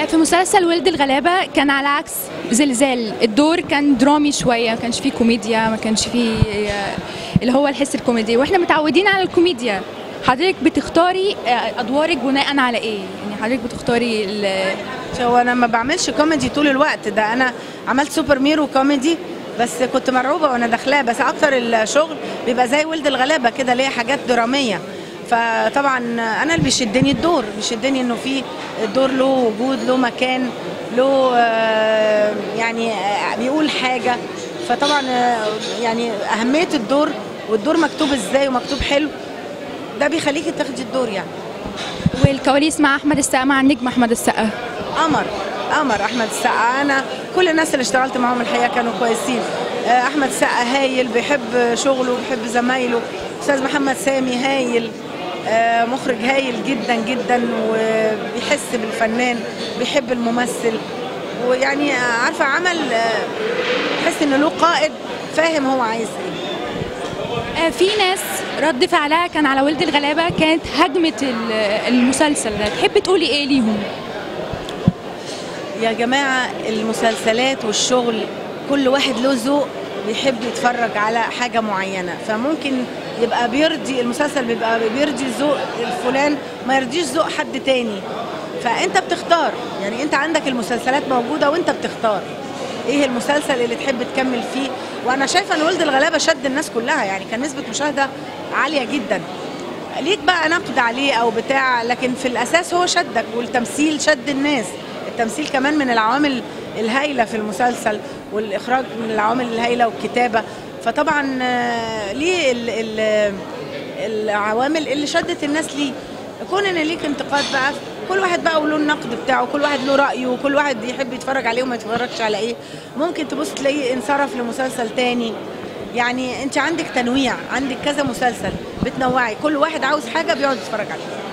في مسلسل ولد الغلابة كان على عكس زلزال الدور كان درامي شوية ما كانش فيه كوميديا ما كانش فيه آه، اللي هو الحس الكوميدي واحنا متعودين على الكوميديا حضرتك بتختاري آه، ادوارك بناء على ايه يعني حضرتك بتختاري ال- هو انا ما بعملش كوميدي طول الوقت ده انا عملت سوبر ميرو كوميدي بس كنت مرعوبه وانا داخلاه بس اكتر الشغل بيبقى زي ولد الغلابه كده ليه حاجات دراميه فطبعا انا اللي بيشدني الدور بيشدني انه في الدور له وجود له مكان له آه، يعني آه، بيقول حاجه فطبعا آه، يعني اهميه الدور والدور مكتوب ازاي ومكتوب حلو ده بيخليكي تاخدي الدور يعني والكواليس مع احمد السقا مع النجم احمد السقا قمر قمر احمد السقا انا كل الناس اللي اشتغلت معاهم الحقيقه كانوا كويسين آه، احمد السقا هايل بيحب شغله بيحب زمايله استاذ محمد سامي هايل آه، مخرج هايل جدا جدا وبيحس بالفنان بيحب الممثل ويعني آه، عارفه عمل آه، تحس ان له قائد فاهم هو عايز ايه آه، في ناس رد فعلها كان على ولد الغلابة كانت هجمة ال- المسلسل ده تحبي تقولي ايه ليهم يا جماعة المسلسلات والشغل كل واحد له ذوق بيحب يتفرج على حاجة معينة فممكن يبقى بيرضي المسلسل بيبقى بيرضي ذوق الفلان ما يرضيش ذوق حد تاني فأنت بتختار يعني أنت عندك المسلسلات موجودة وأنت بتختار ايه المسلسل اللي تحب تكمل فيه وانا شايفه ان ولد الغلابه شد الناس كلها يعني كان نسبه مشاهده عاليه جدا ليك بقى نقد عليه او بتاع لكن في الاساس هو شدك والتمثيل شد الناس التمثيل كمان من العوامل الهايله في المسلسل والاخراج من العوامل الهايله والكتابه فطبعا آه، ليه ال- ال- العوامل اللي شدت الناس ليه كون ان ليك انتقاد بقى كل واحد بقى وله النقد بتاعه كل واحد له رايه وكل واحد يحب يتفرج عليه وما يتفرجش على ايه ممكن تبص تلاقيه انصرف لمسلسل تاني يعني انت عندك تنويع عندك كذا مسلسل بتنوعي كل واحد عاوز حاجه بيقعد يتفرج عليها